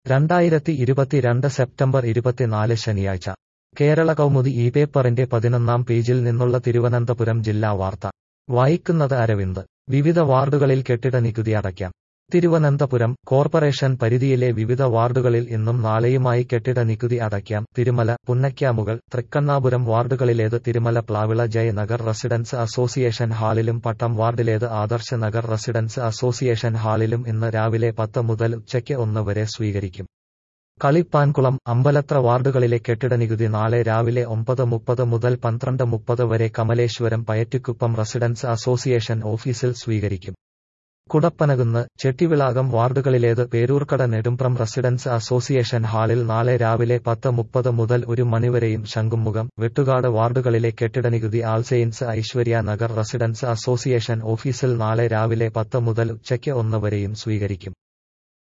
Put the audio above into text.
രണ്ടായിരത്തി ഇരുപത്തിരണ്ട് സെപ്റ്റംബർ ഇരുപത്തിനാല് ശനിയാഴ്ച കേരള കൗമുദി ഈ പേപ്പറിന്റെ പതിനൊന്നാം പേജിൽ നിന്നുള്ള തിരുവനന്തപുരം ജില്ലാ വാർത്ത വായിക്കുന്നത് അരവിന്ദ് വിവിധ വാർഡുകളിൽ കെട്ടിട നികുതി അടയ്ക്കാം തിരുവനന്തപുരം കോർപ്പറേഷൻ പരിധിയിലെ വിവിധ വാർഡുകളിൽ ഇന്നും നാളെയുമായി കെട്ടിട നികുതി അടയ്ക്കാം തിരുമല പുന്നയ്ക്കാമുകൾ തൃക്കണ്ണാപുരം വാർഡുകളിലേത് തിരുമല പ്ലാവിള ജയ നഗർ റെസിഡൻസ് അസോസിയേഷൻ ഹാളിലും പട്ടം വാർഡിലേത് ആദർശ നഗർ റെസിഡൻസ് അസോസിയേഷൻ ഹാളിലും ഇന്ന് രാവിലെ പത്ത് മുതൽ ഉച്ചയ്ക്ക് ഒന്ന് വരെ സ്വീകരിക്കും കളിപ്പാൻകുളം അമ്പലത്ര വാർഡുകളിലെ കെട്ടിട നികുതി നാളെ രാവിലെ ഒമ്പത് മുപ്പത് മുതൽ പന്ത്രണ്ട് മുപ്പത് വരെ കമലേശ്വരം പയറ്റിക്കുപ്പം റെസിഡൻസ് അസോസിയേഷൻ ഓഫീസിൽ സ്വീകരിക്കും കുടപ്പനകുന്ന് ചെട്ടിവിളാകം വാർഡുകളിലേത് പേരൂർക്കട നെടുമ്പ്രം റെസിഡൻസ് അസോസിയേഷൻ ഹാളിൽ നാളെ രാവിലെ പത്ത് മുപ്പത് മുതൽ ഒരു മണിവരെയും ശംഖുമുഖം വെട്ടുകാട് വാർഡുകളിലെ കെട്ടിട നികുതി all saints Aishwarya Nagar residents association ഓഫീസിൽ നാളെ രാവിലെ പത്ത് മുതൽ ഉച്ചയ്ക്ക് ഒന്ന് വരെയും സ്വീകരിക്കും